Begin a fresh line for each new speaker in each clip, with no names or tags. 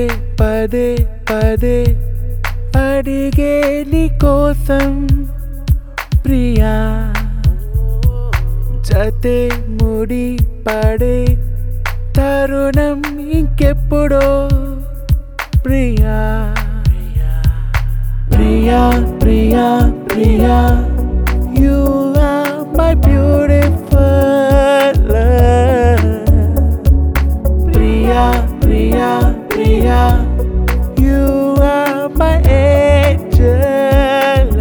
పదే పదే అడిగే నీ కోసం ప్రియా జతే ముడి పడే తరుణం ఇంకెప్పుడో Priya Priya Priya Priya you are my beautiful Priya Priya Priya you are my angel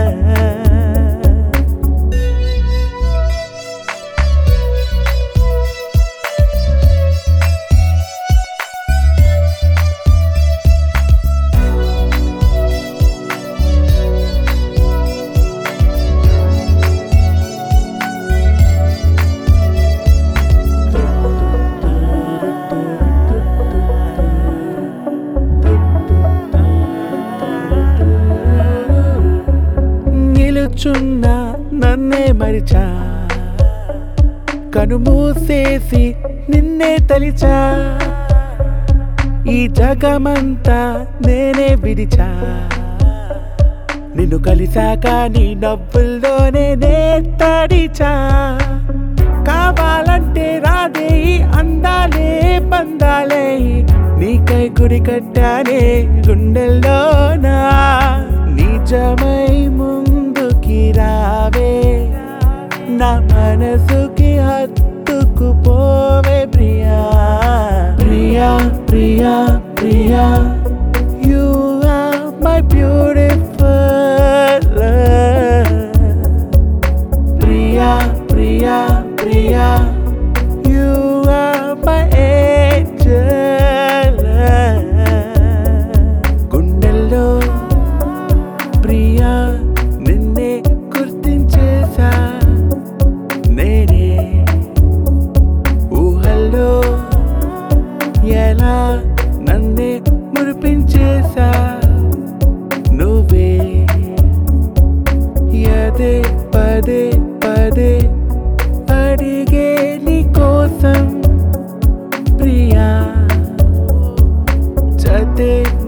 నిలుచున్న నన్నే మరిచా కనుమూసేసి నిన్నే తలిచా ఈ జగమంతా నేనే విడిచా నిన్ను కలిసాక నీ నవ్వుల్లోనే నే తడిచా కావాలంటే రాదే ఈ అందాలే పందాలే నీకై గుడి కట్టానే గుండెల్లోనా నిజమై ముందుకి రావే నా మనసుకి హత్తుకుపోవే Priya Priya Priya Priya you are my beautiful Priya Priya Priya you are my angel గుండెల్లో ప్రియా నిన్నే గుర్తించేసా నేనే ఊహల్లో ఎలా నన్నే మురిపించేసా నువ్వే యదే పదే పదే అడిగే నీ కోసం ప్రియా జతే